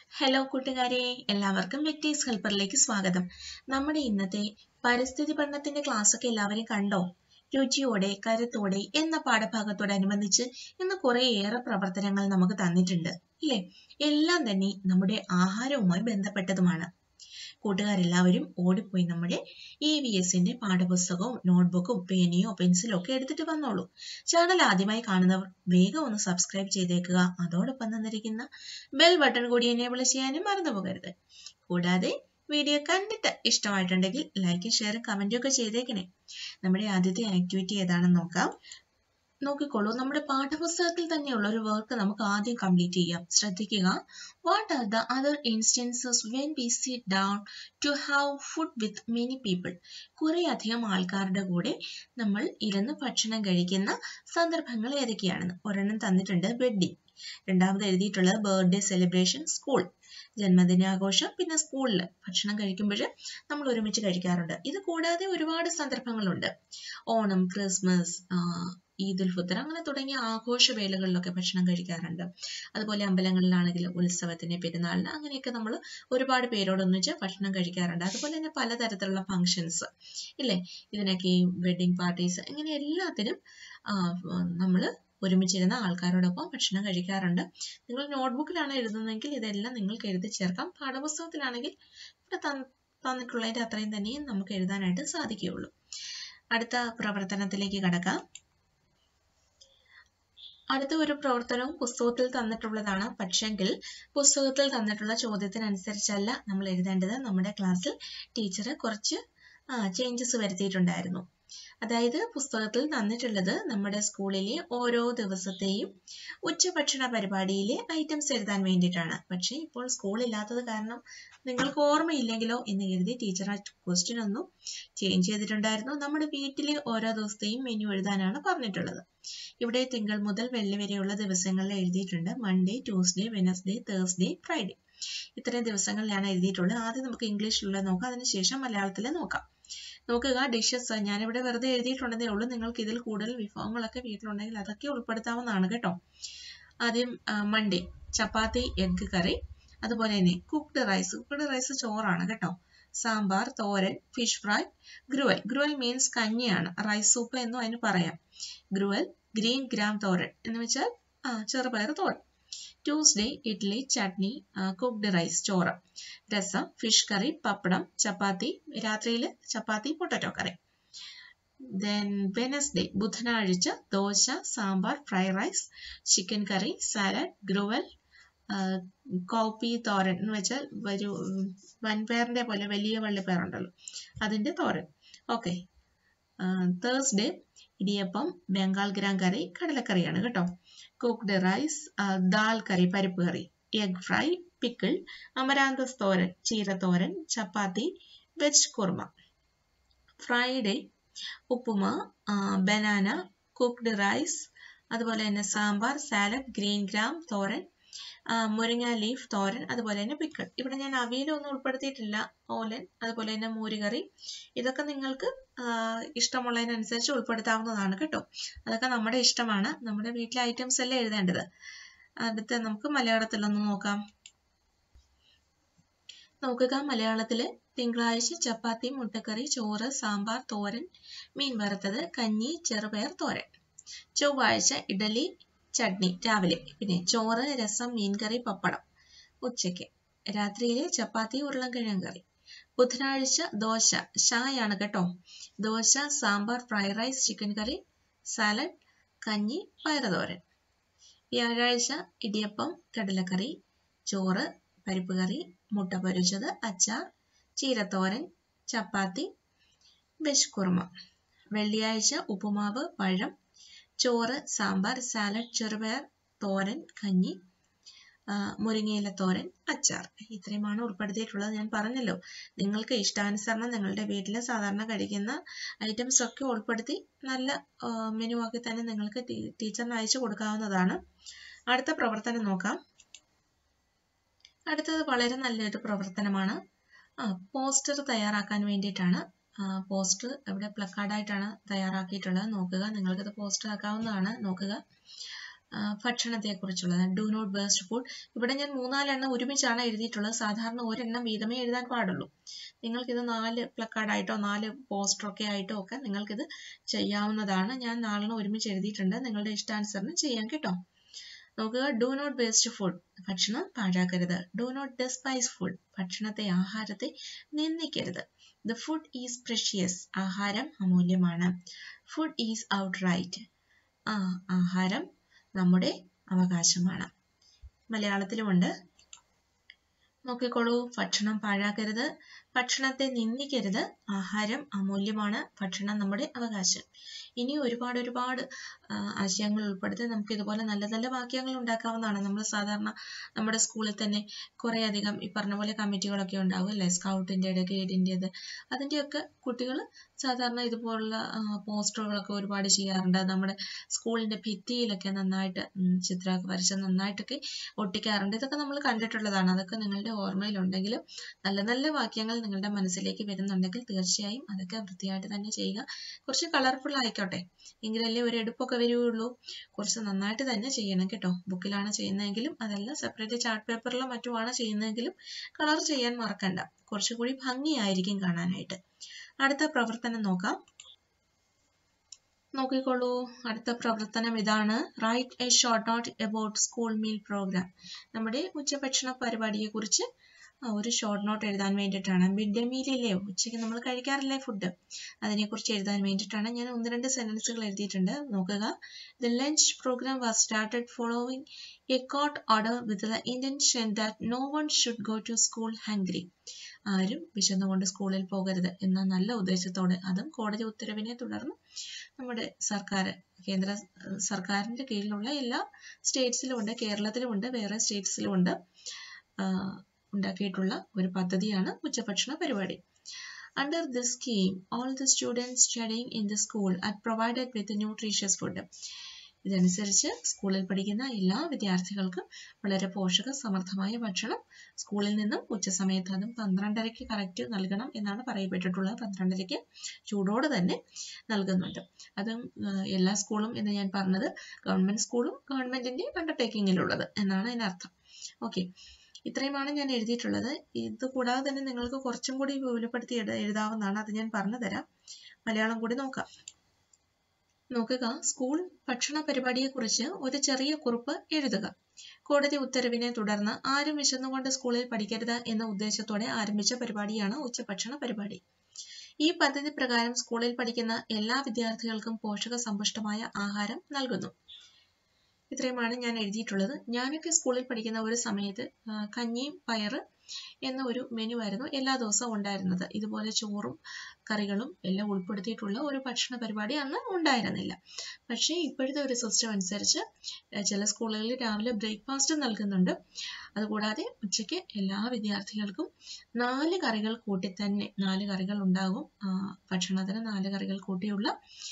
hello കൂട്ടുകാരെ എല്ലാവർക്കും vectors ഹെൽപ്പറിലേക്ക് സ്വാഗതം നമ്മുടെ ഇന്നത്തെ പരിസ്ഥിതി പഠനത്തിന്റെ ക്ലാസ് ഒക്കെ എല്ലാവരും കണ്ടോ രുചിയോടെ കരുത്തോടെ എന്ന പാഠഭാഗത്തോടനുബന്ധിച്ച് ഇന്ന് കുറേയേറെ പ്രവർത്തനങ്ങൾ നമുക്ക് തന്നിട്ടുണ്ട് ഇല്ലേ എല്ലാം തന്നെ നമ്മുടെ ആഹാരവുമായി ബന്ധപ്പെട്ടതുമാണ് കൂട്ടുകാരെല്ലാവരും ഓടിപ്പോയി നമ്മുടെ ഇ വി എസിന്റെ പാഠപുസ്തകവും നോട്ട്ബുക്കും പേനയോ പെൻസിലോ ഒക്കെ എടുത്തിട്ട് വന്നോളൂ ചാനൽ ആദ്യമായി കാണുന്നവർ വേഗം ഒന്ന് സബ്സ്ക്രൈബ് ചെയ്തേക്കുക അതോടൊപ്പം തന്നിരിക്കുന്ന ബെൽ ബട്ടൺ കൂടി എനേബിൾ ചെയ്യാനും മറന്നു പോകരുത് കൂടാതെ വീഡിയോ കണ്ടിട്ട് ഇഷ്ടമായിട്ടുണ്ടെങ്കിൽ ലൈക്കും ഷെയറും കമന്റും ഒക്കെ ചെയ്തേക്കണേ നമ്മുടെ ആദ്യത്തെ ആക്ടിവിറ്റി ഏതാണെന്ന് നോക്കാം നോക്കിക്കോളൂ നമ്മുടെ പാഠപുസ്തകത്തിൽ തന്നെയുള്ള ഒരു വർക്ക് നമുക്ക് ആദ്യം കംപ്ലീറ്റ് ചെയ്യാം ശ്രദ്ധിക്കുക what are the other instances when we sit down to have food with many people കുറെ അധികം ആൾക്കാരുടെ കൂടെ നമ്മൾ ഇരുന്ന് ഭക്ഷണം കഴിക്കുന്ന സന്ദർഭങ്ങൾ ഏതൊക്കെയാണെന്ന് ഒരെണ്ണം തന്നിട്ടുണ്ട് വെഡ്ഡിങ് രണ്ടാമത് എഴുതിയിട്ടുള്ളത് ബർത്ത്ഡേ സെലിബ്രേഷൻ സ്കൂൾ ജന്മദിനാഘോഷം പിന്നെ സ്കൂളിൽ ഭക്ഷണം കഴിക്കുമ്പോൾ നമ്മൾ ഒരുമിച്ച് കഴിക്കാറുണ്ട് ഇത് കൂടാതെ ഒരുപാട് സന്ദർഭങ്ങളുണ്ട് ഓണം ക്രിസ്മസ് ഈദ് ഉൽ ഫിത്തർ അങ്ങനെ തുടങ്ങിയ ആഘോഷവേളകളിലൊക്കെ ഭക്ഷണം കഴിക്കാറുണ്ട് അതുപോലെ അമ്പലങ്ങളിലാണെങ്കിൽ ഉത്സവത്തിന് പെരുന്നാളിന് അങ്ങനെയൊക്കെ നമ്മൾ ഒരുപാട് പേരോടൊന്നിച്ച് ഭക്ഷണം കഴിക്കാറുണ്ട് അതുപോലെ തന്നെ പലതരത്തിലുള്ള ഫങ്ഷൻസ് ഇല്ലേ ഇതിനൊക്കെ ഈ വെഡിങ് പാർട്ടീസ് ഇങ്ങനെ എല്ലാത്തിനും നമ്മൾ ഒരുമിച്ചിരുന്ന ആൾക്കാരോടൊപ്പം ഭക്ഷണം കഴിക്കാറുണ്ട് നിങ്ങൾ നോട്ട്ബുക്കിലാണ് എഴുതുന്നതെങ്കിൽ ഇതെല്ലാം നിങ്ങൾക്ക് എഴുതി ചേർക്കാം പാഠപുസ്തകത്തിലാണെങ്കിൽ ഇവിടെ തന്നിട്ടുള്ളതിൻ്റെ അത്രയും തന്നെ നമുക്ക് എഴുതാനായിട്ട് സാധിക്കുകയുള്ളൂ അടുത്ത പ്രവർത്തനത്തിലേക്ക് കടക്കാം അടുത്ത ഒരു പ്രവർത്തനവും പുസ്തകത്തിൽ തന്നിട്ടുള്ളതാണ് പക്ഷെങ്കിൽ പുസ്തകത്തിൽ തന്നിട്ടുള്ള ചോദ്യത്തിനനുസരിച്ചല്ല നമ്മൾ എഴുതേണ്ടത് നമ്മുടെ ക്ലാസ്സിൽ ടീച്ചർ കുറച്ച് ചേഞ്ചസ് വരുത്തിയിട്ടുണ്ടായിരുന്നു അതായത് പുസ്തകത്തിൽ തന്നിട്ടുള്ളത് നമ്മുടെ സ്കൂളിലെ ഓരോ ദിവസത്തെയും ഉച്ചഭക്ഷണ പരിപാടിയിലെ ഐറ്റംസ് എഴുതാൻ വേണ്ടിയിട്ടാണ് പക്ഷേ ഇപ്പോൾ സ്കൂൾ ഇല്ലാത്തത് കാരണം നിങ്ങൾക്ക് ഓർമ്മയില്ലെങ്കിലോ എന്ന് എഴുതി ടീച്ചർ ആ ക്വസ്റ്റ്യൻ ഒന്നും ചേഞ്ച് ചെയ്തിട്ടുണ്ടായിരുന്നു നമ്മുടെ വീട്ടിലെ ഓരോ ദിവസത്തെയും മെനു എഴുതാനാണ് പറഞ്ഞിട്ടുള്ളത് ഇവിടെ തിങ്കൾ മുതൽ വെള്ളി വരെയുള്ള ദിവസങ്ങളിൽ എഴുതിയിട്ടുണ്ട് Monday Tuesday Wednesday Thursday Friday ഇത്രയും ദിവസങ്ങളിലാണ് എഴുതിയിട്ടുള്ളത് ആദ്യം നമുക്ക് ഇംഗ്ലീഷിലുള്ള നോക്കാം അതിനുശേഷം മലയാളത്തിൽ നോക്കാം നോക്കുക ഡിഷസ് ഞാനിവിടെ വെറുതെ എഴുതിയിട്ടുണ്ടെന്നേ ഉള്ളൂ നിങ്ങൾക്ക് ഇതിൽ കൂടുതൽ വിഭവങ്ങളൊക്കെ വീട്ടിലുണ്ടെങ്കിൽ അതൊക്കെ ഉൾപ്പെടുത്താവുന്നതാണ് കേട്ടോ ആദ്യം മൺഡേ ചപ്പാത്തി എഗ് കറി അതുപോലെ തന്നെ കുക്ക്ഡ് റൈസ് കുക്ക്ഡ് റൈസ് ചോറാണ് കേട്ടോ sambar thoran fish fry gruel gruel means കഞ്ഞിയാണ് റൈസ് സൂപ്പ് എന്നും അതിന് പറയാം ഗ്രുവൽ ഗ്രീൻ ഗ്രാം തോരൻ എന്ന് വെച്ചാൽ ആ ചെറുപയർ thoran Tuesday idli chutney cooked rice ചോറ് രസം ഫിഷ് കറി പപ്പടം ചപ്പാത്തി രാത്രിയിൽ chapati potato curry then Wednesday ബുധനാഴ്ച dosa sambar fried rice chicken curry salad gruel കോപ്പി തോരൻ എന്ന് വെച്ചാൽ ഒരു വൻപയറിന്റെ പോലെ വലിയ വള്ളിപ്പയറുണ്ടല്ലോ അതിന്റെ thoran okay Thursday idiyappam Bengal gram curry കടലക്കറിയാണ് കേട്ടോ കുക്ക്ഡ് റൈസ് ദാൽ കറി പരിപ്പ് curry egg fry pickle amaranthus thoran ചീരത്തോരൻ chapati veg kurma Friday upma banana cooked rice അതുപോലെ തന്നെ sambar salad green gram thoran muringa leaf തോരൻ അതുപോലെ തന്നെ പിക്കിൾ ഇവിടെ ഞാൻ അവിയലൊന്നും ഉൾപ്പെടുത്തിയിട്ടില്ല ഓലൻ അതുപോലെ തന്നെ മോരുകറി ഇതൊക്കെ നിങ്ങൾക്ക് ഇഷ്ടമുള്ളതിനനുസരിച്ച് ഉൾപ്പെടുത്താവുന്നതാണ് കേട്ടോ അതൊക്കെ നമ്മുടെ ഇഷ്ടമാണ് നമ്മുടെ വീട്ടിലെ ഐറ്റംസ് അല്ലേ എഴുതേണ്ടത് അടുത്ത നമുക്ക് മലയാളത്തിലൊന്ന് നോക്കാം നോക്കുക മലയാളത്തില് തിങ്കളാഴ്ച ചപ്പാത്തി മുട്ടക്കറി ചോറ് സാമ്പാർ തോരൻ മീൻ വറുത്തത് കഞ്ഞി ചെറുപയർ തോരൻ ചൊവ്വാഴ്ച ഇഡലി ചട്നി രാവിലെ പിന്നെ ചോറ് രസം മീൻകറി പപ്പടം ഉച്ചയ്ക്ക് രാത്രിയിലെ ചപ്പാത്തി ഉരുളൻകിഴങ്ങ് കറി ബുധനാഴ്ച ദോശ ഷായാണ് കേട്ടോ dosa sambar fried rice chicken curry salad കഞ്ഞി പയറുതോരൻ വ്യാഴാഴ്ച ഇടിയപ്പം കടലക്കറി ചോറ് പരിപ്പ് കറി മുട്ട പൊരിച്ചത് അച്ചാർ ചീരത്തോരൻ ചപ്പാത്തി വെജ് കുറുമ വെള്ളിയാഴ്ച ഉപ്പുമാവ് പഴം ചോറ് സാമ്പാർ സാലഡ് ചെറുപയർ തോരൻ കഞ്ഞി മുരിങ്ങയില തോരൻ അച്ചാർ ഇത്രയുമാണ് ഉൾപ്പെടുത്തിയിട്ടുള്ളത് ഞാൻ പറഞ്ഞല്ലോ നിങ്ങൾക്ക് ഇഷ്ടാനുസരണം നിങ്ങളുടെ വീട്ടിൽ സാധാരണ കഴിക്കുന്ന ഐറ്റംസ് ഒക്കെ ഉൾപ്പെടുത്തി നല്ല മെനു ആക്കി തന്നെ നിങ്ങൾക്ക് ടീച്ചറിന് അയച്ചു കൊടുക്കാവുന്നതാണ് അടുത്ത പ്രവർത്തനം നോക്കാം അടുത്തത് വളരെ നല്ലൊരു പ്രവർത്തനമാണ് പോസ്റ്റർ തയ്യാറാക്കാൻ വേണ്ടിയിട്ടാണ് പോസ്റ്റർ ഇവിടെ പ്ലക്കാർഡായിട്ടാണ് തയ്യാറാക്കിയിട്ടുള്ളത് നോക്കുക നിങ്ങൾക്കത് പോസ്റ്റർ ആക്കാവുന്നതാണ് നോക്കുക ഭക്ഷണത്തെക്കുറിച്ചുള്ളത് ഡു നോട്ട് വേസ്റ്റ് ഫുഡ് ഇവിടെ ഞാൻ മൂന്നാലെണ്ണം ഒരുമിച്ചാണ് എഴുതിയിട്ടുള്ളത് സാധാരണ ഒരെണ്ണം വീതമേ എഴുതാൻ പാടുള്ളൂ നിങ്ങൾക്കിത് നാല് പ്ലക്കാർഡായിട്ടോ നാല് പോസ്റ്ററൊക്കെ ആയിട്ടോ ഒക്കെ നിങ്ങൾക്കിത് ചെയ്യാവുന്നതാണ് ഞാൻ നാലെണ്ണം ഒരുമിച്ച് എഴുതിയിട്ടുണ്ട് നിങ്ങളുടെ ഇഷ്ടാനുസരണം ചെയ്യാം കേട്ടോ നോക്കുക ഡു നോട്ട് വേസ്റ്റ് ഫുഡ് ഭക്ഷണം പാഴാക്കരുത് ഡു നോട്ട് ഡെസ്പൈസ് ഫുഡ് ഭക്ഷണത്തെ ആഹാരത്തെ നിന്ദിക്കരുത് ദ ഫുഡ് ഈസ് പ്രഷ്യസ് ആഹാരം അമൂല്യമാണ് ഫുഡ് ഈസ് ഔട്ട് റൈറ്റ് ആ ആഹാരം നമ്മുടെ അവകാശമാണ് മലയാളത്തിലുമുണ്ട് നോക്കിക്കോളൂ ഭക്ഷണം പാഴാക്കരുത് ഭക്ഷണത്തെ നിന്ദിക്കരുത് ആഹാരം അമൂല്യമാണ് ഭക്ഷണം നമ്മുടെ അവകാശം ഇനി ഒരുപാട് ഒരുപാട് ആശയങ്ങൾ ഉൾപ്പെടുത്തി നമുക്ക് ഇതുപോലെ നല്ല നല്ല വാക്യങ്ങൾ ഉണ്ടാക്കാവുന്നതാണ് നമ്മൾ സാധാരണ നമ്മുടെ സ്കൂളിൽ തന്നെ കുറേ അധികം ഈ പറഞ്ഞ പോലെ കമ്മിറ്റികളൊക്കെ ഉണ്ടാവും അല്ലേ സ്കൗട്ടിൻ്റെത് ഗൈഡിൻ്റെത് അതിൻ്റെയൊക്കെ കുട്ടികൾ സാധാരണ ഇതുപോലുള്ള പോസ്റ്ററുകളൊക്കെ ഒരുപാട് ചെയ്യാറുണ്ട് നമ്മുടെ സ്കൂളിൻ്റെ ഭിത്തിയിലൊക്കെ നന്നായിട്ട് ചിത്രമൊക്കെ വരച്ച് നന്നായിട്ടൊക്കെ ഒട്ടിക്കാറുണ്ട് ഇതൊക്കെ നമ്മൾ കണ്ടിട്ടുള്ളതാണ് അതൊക്കെ നിങ്ങളുടെ ഓർമ്മയിലുണ്ടെങ്കിലും നല്ല നല്ല വാക്യങ്ങൾ നിങ്ങളുടെ മനസ്സിലേക്ക് വരുന്നുണ്ടെങ്കിൽ തീർച്ചയായും അതൊക്കെ വൃത്തിയായിട്ട് തന്നെ ചെയ്യുക കുറച്ച് കളർഫുൾ ആയിക്കോട്ടെ എങ്കിലല്ലേ ഒരു എടുപ്പൊക്കെ വരികയുള്ളൂ കുറച്ച് നന്നായിട്ട് തന്നെ ചെയ്യണം കേട്ടോ ബുക്കിലാണ് ചെയ്യുന്നതെങ്കിലും അതല്ല സെപ്പറേറ്റ് ചാർട്ട് പേപ്പറിലോ മറ്റുമാണ് ചെയ്യുന്നതെങ്കിലും കളർ ചെയ്യാൻ മറക്കണ്ട കുറച്ചുകൂടി ഭംഗിയായിരിക്കും കാണാനായിട്ട് അടുത്ത പ്രവർത്തനം നോക്കാം നോക്കിക്കോളൂ അടുത്ത പ്രവർത്തനം ഇതാണ് write a short note about school meal program നമ്മുടെ ഉച്ചഭക്ഷണ പരിപാടിയെ കുറിച്ച് ഒരു ഷോർട്ട് നോട്ട് എഴുതാൻ വേണ്ടിയിട്ടാണ് മിഡ് ഡേ മീലില്ലേ ഉച്ചയ്ക്ക് നമ്മൾ കഴിക്കാറില്ലേ ഫുഡ് അതിനെക്കുറിച്ച് എഴുതാൻ വേണ്ടിയിട്ടാണ് ഞാൻ ഒന്ന് രണ്ട് സെൻറ്റൻസുകൾ എഴുതിയിട്ടുണ്ട് നോക്കുക the lunch program was started following a court order with the intention that no one should go to school hungry ആരും വിശന്നുകൊണ്ട് സ്കൂളിൽ പോകരുത് എന്ന നല്ല ഉദ്ദേശത്തോടെ അതും കോടതി ഉത്തരവിനെ തുടർന്ന് നമ്മുടെ സർക്കാർ കേന്ദ്ര സർക്കാരിൻ്റെ കീഴിലുള്ള എല്ലാ സ്റ്റേറ്റ്സിലും ഉണ്ട് കേരളത്തിലും ഉണ്ട് വേറെ സ്റ്റേറ്റ്സിലും ഉണ്ട് ഉണ്ടാക്കിയിട്ടുള്ള ഒരു പദ്ധതിയാണ് ഉച്ചഭക്ഷണ പരിപാടി under this scheme all the students studying in the school are provided with nutritious food ഇതനുസരിച്ച് സ്കൂളിൽ പഠിക്കുന്ന എല്ലാ വിദ്യാർത്ഥികൾക്കും വളരെ പോഷക സമൃദ്ധമായ ഭക്ഷണം സ്കൂളിൽ നിന്നും ഉച്ചസമയത്ത് അതും പന്ത്രണ്ടരയ്ക്ക് കറക്റ്റ് നൽകണം എന്നാണ് പറയപ്പെട്ടിട്ടുള്ളത് പന്ത്രണ്ടരയ്ക്ക് ചൂടോടെ തന്നെ നൽകുന്നുണ്ട് അതും എല്ലാ സ്കൂളും എന്ന് ഞാൻ പറഞ്ഞത് ഗവൺമെന്റ് സ്കൂളും ഗവൺമെന്റിന്റെ അണ്ടർടേക്കിങ്ങിലുള്ളത് എന്നാണ് അതിനർത്ഥം ഓക്കെ ഇത്രയുമാണ് ഞാൻ എഴുതിയിട്ടുള്ളത് ഇത് കൂടാതെ തന്നെ നിങ്ങൾക്ക് കുറച്ചും കൂടി വിപുലപ്പെടുത്തി എഴുതാവുന്നതാണ് അത് ഞാൻ പറഞ്ഞു തരാം മലയാളം കൂടി നോക്കാം നോക്കുക സ്കൂൾ ഭക്ഷണ പരിപാടിയെക്കുറിച്ച് ഒരു ചെറിയ കുറിപ്പ് എഴുതുക കോടതി ഉത്തരവിനെ തുടർന്ന് ആരും വിശന്നുകൊണ്ട് സ്കൂളിൽ പഠിക്കരുത് എന്ന ഉദ്ദേശത്തോടെ ആരംഭിച്ച പരിപാടിയാണ് ഉച്ചഭക്ഷണ പരിപാടി ഈ പദ്ധതി പ്രകാരം സ്കൂളിൽ പഠിക്കുന്ന എല്ലാ വിദ്യാർത്ഥികൾക്കും പോഷക സമ്പുഷ്ടമായ ആഹാരം നൽകുന്നു ഇത്രയുമാണ് ഞാൻ എഴുതിയിട്ടുള്ളത് ഞാനൊക്കെ സ്കൂളിൽ പഠിക്കുന്ന ഒരു സമയത്ത് കഞ്ഞിയും പയറ് എന്ന ഒരു മെനു ആയിരുന്നു എല്ലാ ദിവസവും ഉണ്ടായിരുന്നത് ഇതുപോലെ ചോറും കറികളും എല്ലാം ഉൾപ്പെടുത്തിയിട്ടുള്ള ഒരു ഭക്ഷണ പരിപാടി അന്ന് ഉണ്ടായിരുന്നില്ല പക്ഷേ ഇപ്പോഴത്തെ ഒരു സിസ്റ്റം അനുസരിച്ച് ചില സ്കൂളുകളിൽ രാവിലെ ബ്രേക്ക്ഫാസ്റ്റ് നൽകുന്നുണ്ട് അതുകൂടാതെ ഉച്ചയ്ക്ക് എല്ലാ വിദ്യാർത്ഥികൾക്കും നാല് കറികൾ കൂട്ടി തന്നെ നാല് കറികൾ ഉണ്ടാകും ഭക്ഷണത്തിന് നാല് കറികൾ കൂട്ടിയുള്ള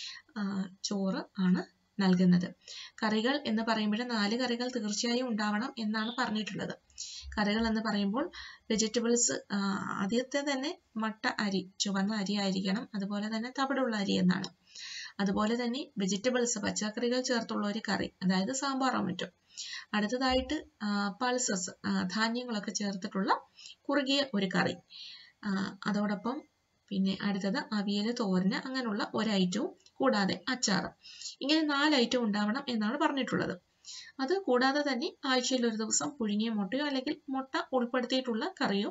ചോറ് ആണ് നൽകുന്നത് കറികൾ എന്ന് പറയുമ്പോൾ നാല് കറികൾ തീർച്ചയായും ഉണ്ടാവണം എന്നാണ് പറഞ്ഞിട്ടുള്ളത് കറികൾ എന്ന് പറയുമ്പോൾ വെജിറ്റബിൾസ് ആദ്യത്തെ തന്നെ മട്ട അരി ചുവന്ന അരി ആയിരിക്കണം അതുപോലെ തന്നെ തവിടുള്ള അരി എന്നാണ് അതുപോലെ തന്നെ വെജിറ്റബിൾസ് പച്ചക്കറികൾ ചേർത്തുള്ള ഒരു കറി അതായത് സാമ്പാറോ മറ്റോ അടുത്തതായിട്ട് പൾസസ് ധാന്യങ്ങളൊക്കെ ചേർത്തിട്ടുള്ള കുറുകിയ ഒരു കറി അതോടൊപ്പം പിന്നെ അടുത്തത് അവിയൽ തോരന് അങ്ങനെയുള്ള ഒരു ഐറ്റവും കൂടാതെ അച്ചാറ് ഇങ്ങനെ നാല് ഐറ്റം ഉണ്ടാവണം എന്നാണ് പറഞ്ഞിട്ടുള്ളത് അത് കൂടാതെ തന്നെ ആഴ്ചയിൽ ഒരു ദിവസം പുഴുങ്ങിയ മുട്ടയോ അല്ലെങ്കിൽ മുട്ട ഉൾപ്പെടുത്തിയിട്ടുള്ള കറിയോ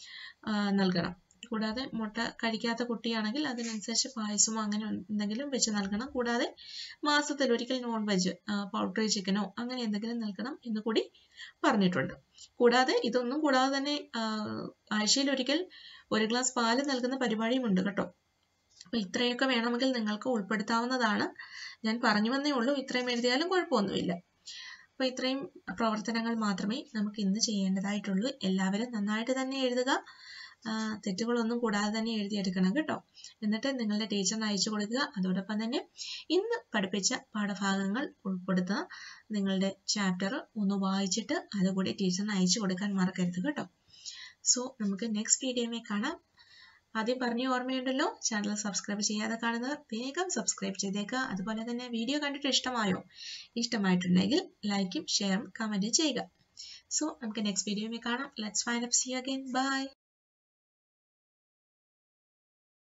നൽകണം കൂടാതെ മുട്ട കഴിക്കാത്ത കുട്ടിയാണെങ്കിൽ അതിനനുസരിച്ച് പായസമോ അങ്ങനെ എന്തെങ്കിലും വെച്ച് നൽകണം കൂടാതെ മാസത്തിൽ ഒരിക്കൽ നോൺ വെജ് പൗൾട്രി ചിക്കനോ അങ്ങനെ എന്തെങ്കിലും നൽകണം എന്ന് കൂടി പറഞ്ഞിട്ടുണ്ട് കൂടാതെ ഇതൊന്നും കൂടാതെ തന്നെ ആഴ്ചയിൽ ഒരിക്കൽ ഒരു ഗ്ലാസ് പാല് നൽകുന്ന പരിപാടിയുമുണ്ട് കേട്ടോ അപ്പൊ ഇത്രയൊക്കെ വേണമെങ്കിൽ നിങ്ങൾക്ക് ഉൾപ്പെടുത്താവുന്നതാണ് ഞാൻ പറഞ്ഞു വന്നേ ഉള്ളൂ ഇത്രയും എഴുതിയാലും കുഴപ്പമൊന്നുമില്ല അപ്പൊ ഇത്രയും പ്രവർത്തനങ്ങൾ മാത്രമേ നമുക്ക് ഇന്ന് ചെയ്യേണ്ടതായിട്ടുള്ളൂ എല്ലാവരും നന്നായിട്ട് തന്നെ എഴുതുക തെറ്റുകളൊന്നും കൂടാതെ തന്നെ എഴുതിയെടുക്കണം കേട്ടോ എന്നിട്ട് നിങ്ങളുടെ ടീച്ചറിന് അയച്ചു കൊടുക്കുക അതോടൊപ്പം തന്നെ ഇന്ന് പഠിപ്പിച്ച പാഠഭാഗങ്ങൾ ഉൾപ്പെടുത്തുക നിങ്ങളുടെ ചാപ്റ്റർ ഒന്ന് വായിച്ചിട്ട് അതുകൂടി ടീച്ചറിന് അയച്ചു കൊടുക്കാൻ മറക്കരുത് കേട്ടോ സോ നമുക്ക് നെക്സ്റ്റ് വീഡിയോയിൽ കാണാം ആദ്യം പറഞ്ഞ ഓർമ്മയുണ്ടല്ലോ ചാനൽ സബ്സ്ക്രൈബ് ചെയ്യാതെ കാണുന്നവർ വേഗം സബ്സ്ക്രൈബ് ചെയ്തേക്കുക അതുപോലെ തന്നെ വീഡിയോ കണ്ടിട്ട് ഇഷ്ടമായോ ഇഷ്ടമായിട്ടുണ്ടെങ്കിൽ ലൈക്കും ഷെയറും കമൻറ്റും ചെയ്യുക സോ നമുക്ക് നെക്സ്റ്റ് വീഡിയോയിൽ കാണാം let's find up see again by